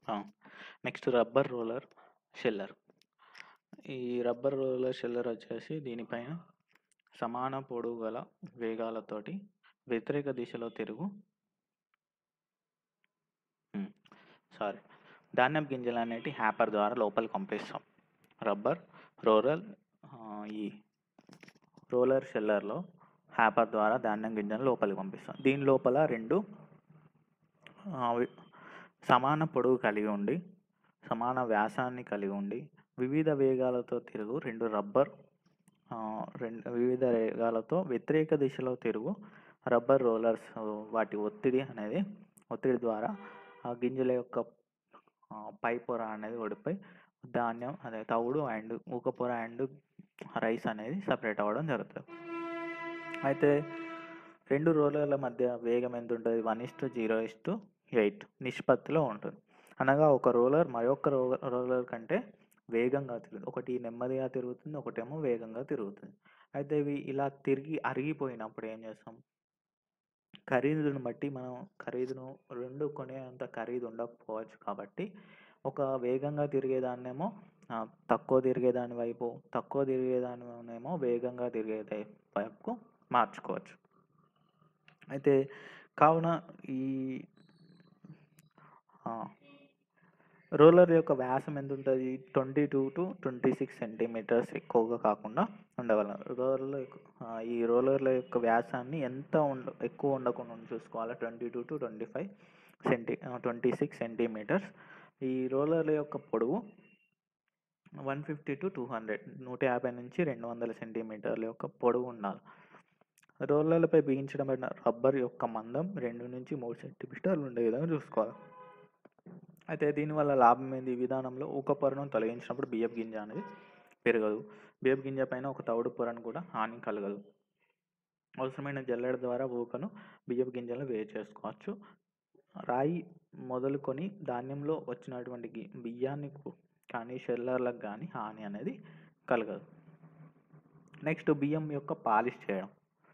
Next rubber roller sheller ఈ rubber roller sheller వచ్చేసి దీనిపైన సమాన పొడవు గల వేగాలతోటి వ్యతిరేక దిశలో తిరుగు సారీ ధాన్యం గింజలు అనేటి హ్యాపర్ ద్వారా లోపలికి పంపిస్తాం రబ్బర్ రోలర్ ఈ రోలర్ షెల్లర్లో హ్యాపర్ ద్వారా ధాన్యం గింజలు లోపలికి పంపిస్తాం దీని లోపల రెండు ఆ, వి- సమాన పొడవు కలిగి ఉండి సమాన వ్యాసాన్ని కలిగి ఉండి వివిధ వేగాలతో తిరుగు రెండు రబ్బర్ ఆ, రెండు వివిధ వేగాలతో వ్యతిరేక దిశలో తిరుగు రబ్బర్ రోలర్స్ వాటి ఒత్తిడి అనేది ఒత్తిడి ద్వారా ఆ గింజల యొక్క ఆ, పై పొర అనేది ఓడిపోయి ధాన్యం అదే తవుడు అండ్ ఊక పొర అండ్ రైస్ అనేది సపరేట్ అవ్వడం జరుగుతుంది అయితే రెండు రోలర్ల మధ్య వేగం ఎంత ఉంటుంది one is to zero is to eight నిష్పత్తిలో ఉంటుంది అనగా ఒక రోలర్ మరొక రో- రోలర్ కంటే వేగంగా తిరుగుతుంది ఒకటి నెమ్మదిగా తిరుగుతుంది ఒకటేమో వేగంగా తిరుగుతుంది అయితే ఇవి ఇలా తిరిగి అరిగిపోయినప్పుడు ఏం చేస్తాం ఖరీదును బట్టి మనం ఖరీదును రెండు కొనేంత ఖరీదు ఉండకపోవచ్చు కాబట్టి ఒక వేగంగా తిరిగేదాన్నేమో ఆ, తక్కువ తిరిగేదాని వైపు తక్కువ తిరిగేదానినేమో వేగంగా తిరిగే దై- వైపుకు మార్చుకోవచ్చు అయితే కావున ఈ ఆ, రోలర్ యొక్క వ్యాసం ఎంత ఉంటుంది twenty two to twenty six centimetres ఎక్కువగా కాకుండా ఉండగలం రోలర్లో ఎక్కు- ఆ, ఈ రోలర్ల యొక్క వ్యాసాన్ని ఎంత ఉండ ఎక్కువ ఉండకుండా ఉండి చూసుకోవాలి twenty two to twenty five centi twenty six centimetres ఈ రోలర్ల యొక్క పొడవు one fifty to two hundred నూట యాభై నుంచి రెండు వందల సెంటీమీటర్ల యొక్క పొడవు ఉండాలి రోలర్లపై బిగించడమైన రబ్బర్ యొక్క మందం రెండు నుంచి మూడు సెంటీమీటర్లు ఉండే విధంగా చూసుకోవాలి అయితే దీనివల్ల లాభం ఏంది ఈ విధానంలో ఊక పొరను తొలగించినప్పుడు బియ్యపు గింజ అనేది పెరగదు బియ్యపు గింజ పైన ఒక తవుడు పొరను కూడా హాని కలగదు అవసరమైన జల్లెడ ద్వారా ఊకను బియ్యపు గింజలను వేరు చేసుకోవచ్చు రాయి మొదలుకొని ధాన్యంలో వచ్చినటువంటి గి- బియ్యాన్ని కు- కానీ షెల్లర్లకు కానీ హాని అనేది కలగదు నెక్స్ట్ బియ్యం యొక్క పాలిష్ చేయడం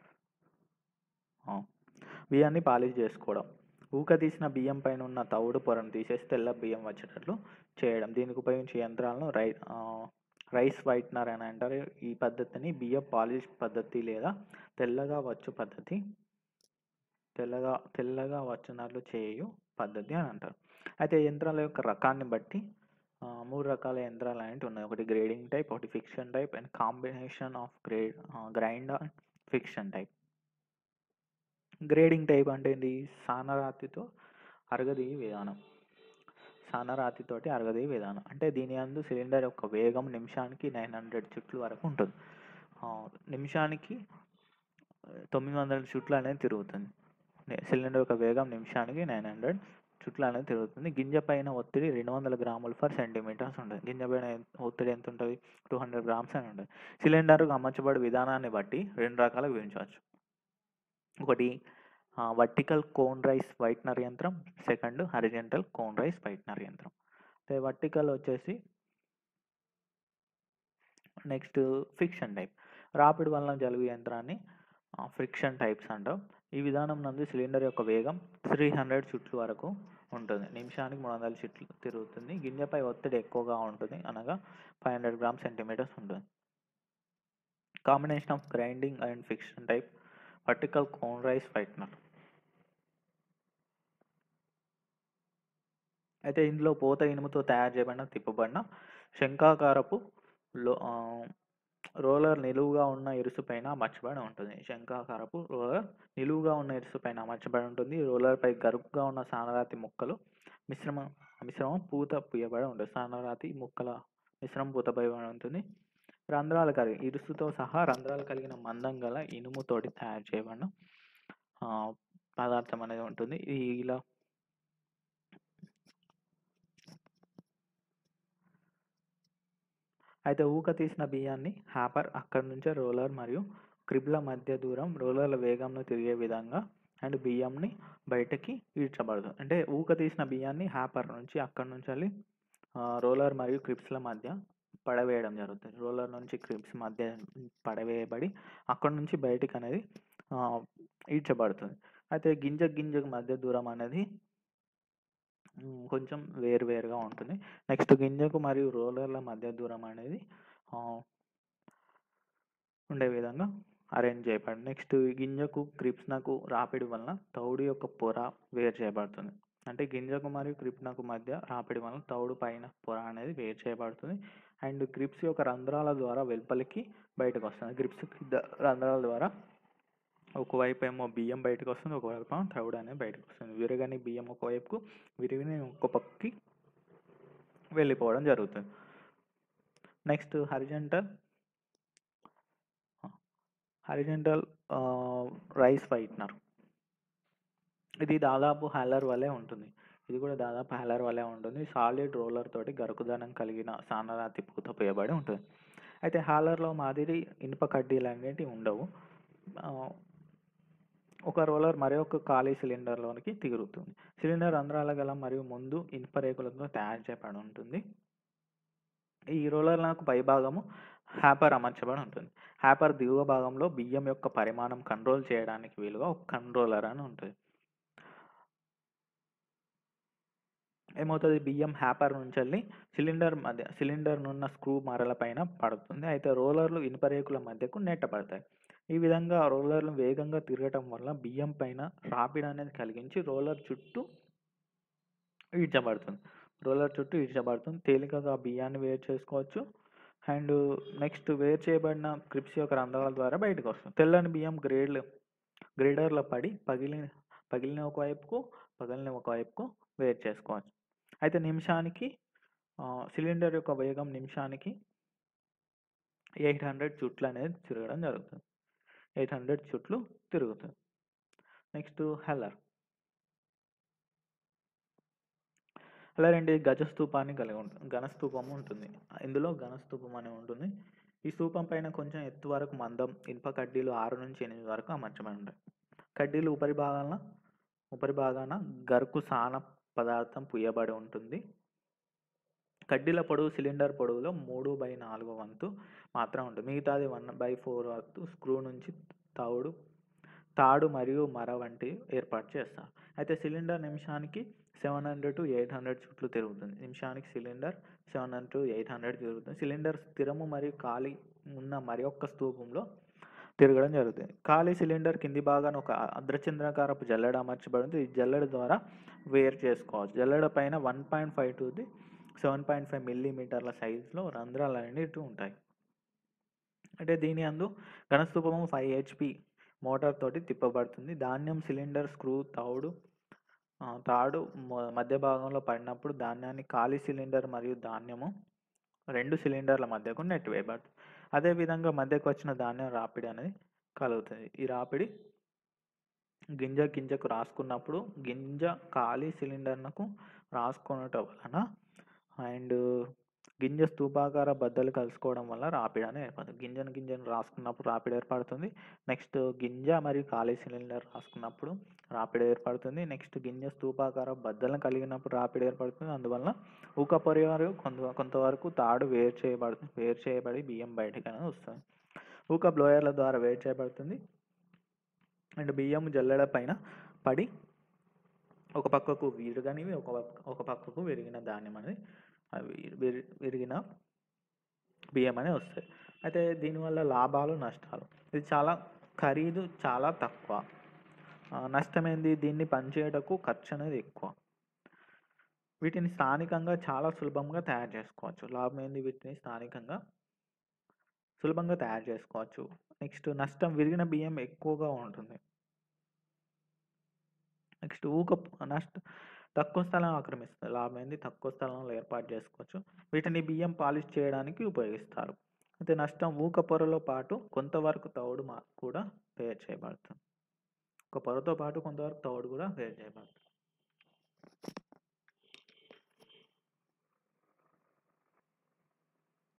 ఆ, బియ్యాన్ని పాలిష్ చేసుకోవడం ఊక తీసిన బియ్యం పైన ఉన్న తవుడు పొరను తీసేసి తెల్ల బియ్యం వచ్చేటట్లు చేయడం దీనికి ఉపయోగించే యంత్రాలను రై ఆ, రైస్ వైట్నర్ అని అంటారు ఈ పద్ధతిని బియ్యం పాలిష్ పద్ధతి లేదా తెల్లగా వచ్చు పద్ధతి తెల్లగా తెల్లగా వచ్చినట్లు చేయు పద్ధతి అని అంటారు అయితే యంత్రాల యొక్క రకాన్ని బట్టి ఆ, మూడు రకాల యంత్రాలు అనేవి ఉన్నాయి ఒకటి గ్రేడింగ్ టైప్ ఒకటి friction type and combination of grade grind friction type grading type అంటే ఏంటి సానరాతితో అరగదీయ విధానం సానరాతితోటి అరగదీయ విధానం అంటే దీని అందు సిలిండర్ యొక్క వేగం నిమిషానికి నైన్ హండ్రెడ్ చుట్లు వరకు ఉంటుంది ఆ, నిమిషానికి తొమ్మిది వందల చుట్లు అనేది తిరుగుతుంది నే- సిలిండర్ యొక్క వేగం నిమిషానికి నైన్ హండ్రెడ్ చుట్లు అనేది తిరుగుతుంది గింజ పైన ఒత్తిడి రెండు వందల గ్రాములు ఫర్ సెంటీమీటర్స్ ఉంటుంది గింజ పైన ఎంత- ఒత్తిడి ఎంత ఉంటుంది టూ హండ్రెడ్ గ్రామ్స్ అని ఉంటుంది సిలిండర్కు అమర్చబడే విధానాన్ని బట్టి రెండు రకాలుగా విభజించవచ్చు ఒకటి వర్టికల్ కోన్ రైస్ వైట్నర్ యంత్రం second horizontal cone rice whitener యంత్రం అయితే వర్టికల్ వచ్చేసి నెక్స్ట్ ఫిక్షన్ టైప్ రాపిడి వలన జలుబు యంత్రాన్ని ఫ్రిక్షన్ టైప్స్ అంటాం ఈ విధానం నందు సిలిండర్ యొక్క వేగం త్రీ హండ్రెడ్ చుట్లు వరకు ఉంటుంది నిమిషానికి మూడు వందల చుట్లు తిరుగుతుంది గింజపై ఒత్తిడి ఎక్కువగా ఉంటుంది అనగా ఫైవ్ హండ్రెడ్ గ్రామ్ సెంటీమీటర్స్ ఉంటుంది combination of grinding and friction type vertical cone rice whitener అయితే ఇందులో పూత ఇనుముతో తయారు చేయబడిన తిప్పబడిన శంఖాకారపు లో ఆ, రోలర్ నిలువుగా ఉన్న ఇరుసు పైన అమర్చబడి ఉంటుంది శంఖాకారపు రోలర్ నిలువుగా ఉన్న ఇరుసు పైన అమర్చబడి ఉంటుంది రోలర్ పై గరుగ్గా ఉన్న సానరాతి ముక్కలు మిశ్రమం మిశ్రమం పూత పూయబడి ఉంటుంది సానరాతి ముక్కల మిశ్రమం పూత పూయబడి ఉంటుంది రంధ్రాలు కలిగి ఇరుసుతో సహా రంధ్రాలు కలిగిన మందం గల ఇనుముతోటి తయారు చేయబడిన ఆ, పదార్థం అనేది ఉంటుంది ఈ ఇలా అయితే ఊక తీసిన బియ్యాన్ని హ్యాపర్ అక్కడి నుంచే రోలర్ మరియు క్రిబ్ల మధ్య దూరం రోలర్ల వేగంను తిరిగే విధంగా అండ్ బియ్యంని బయటకి ఈడ్చబడుతుంది అంటే ఊక తీసిన బియ్యాన్ని హ్యాపర్ నుంచి అక్కడి నుంచి వెళ్ళి రోలర్ మరియు క్రిప్స్ల మధ్య పడవేయడం జరుగుతుంది రోలర్ నుంచి క్రిప్స్ మధ్య పడవేయబడి అక్కడి నుంచి బయటికి అనేది ఆ, ఈడ్చబడుతుంది అయితే గింజ గింజకు మధ్య దూరం అనేది హ్మ్. కొంచెం వేరు వేరుగా ఉంటుంది. నెక్స్ట్ గింజకు మరియు రోలర్ల మధ్య దూరం అనేది ఆహ్ ఉండే విధంగా అరేంజ్ చేయబడింది. నెక్స్ట్ గింజకు క్రిప్స్‌నకు రాపిడి వలన తౌడు యొక్క పొర వేరు చేయబడుతుంది. అంటే గింజకు మరియు క్రిప్స్‌నకు మధ్య రాపిడి వలన తౌడు పైన పొర అనేది వేరు చేయబడుతుంది. అండ్ క్రిప్స్ యొక్క రంధ్రాల ద్వారా వెలుపలికి బయటకొస్తుంది. క్రిప్స్ ద రంధ్రాల ద్వారా ఒకవైపేమో బియ్యం బయటకొస్తుంది. ఒకవైపేమో తౌడు అనేది బయటకొస్తుంది. విరగని బియ్యం ఒకవైపుకు, విరిగినవి ఇంకో పక్కకి వెళ్ళిపోవడం జరుగుతుంది. Next horizontal horizontal ah, rice whitener. ఇది దాదాపు హాలర్ వలె ఉంటుంది. ఇది కూడా దాదాపు హాలర్ వలె ఉంటుంది. సాలిడ్ రోలర్ తోటి గరుకుదనం కలిగిన సానరాతి పూత పూయబడి ఉంటుంది. అయితే హాలర్‌లో మాదిరి ఇనుప కడ్డీలనేటివి ఉండవు. ఆహ్, ఒక రోలర్ మరొక ఖాళీ సిలిండర్‌లోనికి తిరుగుతుంది. సిలిండర్ రంధ్రాల గల మరియు ముందు ఇనుప రేకులతో తయారు చేయబడి ఉంటుంది. ఈ రోలర్‌లకు పైభాగము హ్యాపర్ అమర్చబడి ఉంటుంది. హ్యాపర్ దిగువ భాగంలో బియ్యం యొక్క పరిమాణం కంట్రోల్ చేయడానికి వీలుగా ఒక కంట్రోలర్ అని ఉంటది. ఏమవుతది బియ్యం హ్యాపర్ నుంచెల్లి సిలిండర్ మధ్య సిలిండర్‌నున్న స్క్రూ మరల పైన పడుతుంది. అయితే రోలర్‌లు ఇనుప రేకుల మధ్యకు నెట్టబడతాయి. ఈ విధంగా రోలర్‌లు వేగంగా తిరగటం వల్ల బియ్యం పైన రాపిడి అనేది కలిగించి రోలర్ చుట్టూ ఈడ్చబడుతుంది. రోలర్ చుట్టూ ఈడ్చబడుతుంది. తేలికగా బియ్యాన్ని వేరు చేసుకోవచ్చు. అండ్ నెక్స్ట్ వేరు చేయబడిన క్రిప్స్ యొక్క రంధ్రాల ద్వారా బయటకొస్తుంది. తెల్లని బియ్యం గ్రేడ్‌లు గ్రేడర్‌లో పడి పగిలిన పగిలినవి ఒకవైపుకు, పగలనివి ఒకవైపుకు వేరు చేసుకోవచ్చు. అయితే నిమిషానికి ఆహ్, సిలిండర్ యొక్క వేగం నిమిషానికి 800 చుట్లనేది తిరగడం జరుగుతుంది. 800 చుట్లు తిరుగుతుంది. Next Heller. హెల్లర్ ఏంటి గజ స్తూపాన్ని కలిగి ఉంటుంది. ఘన స్తూపం ఉంటుంది. ఇందులో ఘన స్తూపం అని ఉంటుంది. ఈ స్తూపం పైన కొంచెం ఎత్తు వరకు మందం ఇనుప కడ్డీలు 6-8 వరకు అమర్చబడి ఉంటాయి. కడ్డీలు ఉపరి భాగాన ఉపరి భాగాన గరుకు సాన పదార్థం పూయబడి ఉంటుంది. కడ్డీల పొడవు సిలిండర్ పొడవులో 3/4 వంతు మాత్రమే ఉంటుంది. మిగతాది 1/4 వంతు స్క్రూ నుంచి తౌడు తాడు మరియు మర వంటివి ఏర్పాటు చేస్తారు. అయితే సిలిండర్ నిమిషానికి 700-800 చుట్లు తిరుగుతుంది. నిమిషానికి సిలిండర్ 700-800 తిరుగుతుంది. సిలిండర్ స్థిరము మరియు ఖాళీ ఉన్న మరొక స్తూపంలో తిరగడం జరుగుతుంది. ఖాళీ సిలిండర్ కింది భాగాన ఒక అర్ధచంద్రాకారపు జల్లెడ అమర్చబడి ఉంది. ఈ జల్లెడ ద్వారా వేరు చేసుకోవచ్చు. జల్లెడ పైన 1.5-7.5 మిల్లీమీటర్ల సైజులో రంధ్రాలనేటివి ఉంటాయి. అంటే దీని యందు ఘన స్తూపము 5 హెచ్‌పీ మోటార్ తోటి తిప్పబడుతుంది. ధాన్యం సిలిండర్ స్క్రూ తౌడు ఆహ్, తాడు మ మధ్య భాగంలో పడినప్పుడు ధాన్యాన్ని ఖాళీ సిలిండర్ మరియు ధాన్యము 2 సిలిండర్ల మధ్యకు నెట్టివేయబడుతుంది. అదే విధంగా మధ్యకు వచ్చిన ధాన్యం రాపిడి అనేది కలుగుతది. ఈ రాపిడి గింజ గింజకు రాసుకున్నప్పుడు గింజ ఖాళీ సిలిండర్‌నకు రాసుకొనుట వలన అండ్ గింజ స్తూపాకార బద్దలు కలుసుకోవడం వల్ల రాపిడి అనేది ఏర్పడుతుంది. గింజను గింజను రాసుకున్నప్పుడు రాపిడి ఏర్పడుతుంది. నెక్స్ట్ గింజ మరియు ఖాళీ సిలిండర్ రాసుకున్నప్పుడు రాపిడి ఏర్పడుతుంది. నెక్స్ట్ గింజ స్తూపాకార బద్దలను కలిగినప్పుడు రాపిడి ఏర్పడుతుంది. అందువలన ఊక పొర వరకు కొంత కొంతవరకు తాడు వేరు చేయబడుతుంది. వేరు చేయబడి బియ్యం బయటకనేది వస్తుంది. ఊక బ్లోయర్ల ద్వారా వేరు చేయబడుతుంది. అండ్ బియ్యం జల్లెడ పైన పడి ఒక పక్కకు విరగనివి ఒక పక్క ఒక పక్కకు విరిగిన ధాన్యం అనేది అవి విరి విరిగిన బియ్యం అనేవి వస్తాయి. అయితే దీనివల్ల లాభాలు, నష్టాలు. ఇది చాలా ఖరీదు చాలా తక్కువ. ఆహ్, నష్టమేంది దీన్ని పనిచేయుటకు ఖర్చు అనేది ఎక్కువ. వీటిని స్థానికంగా చాలా సులభంగా తయారు చేసుకోవచ్చు. లాభం ఏంది వీటిని స్థానికంగా సులభంగా తయారు చేసుకోవచ్చు. నెక్స్ట్ నష్టం విరిగిన బియ్యం ఎక్కువగా ఉంటుంది. నెక్స్ట్ ఊక నష్ట తక్కువ స్థలం ఆక్రమిస్తుంది. లాభం ఏంది తక్కువ స్థలంలో ఏర్పాటు చేసుకోవచ్చు. వీటిని బియ్యం పాలిష్ చేయడానికి ఉపయోగిస్తారు. అయితే నష్టం ఊక పొరలో పాటు కొంతవరకు తౌడు మ కూడా వేరు చేయబడుతుంది. ఒక పొరతో పాటు కొంతవరకు తౌడు కూడా వేరు చేయబడుతుంది.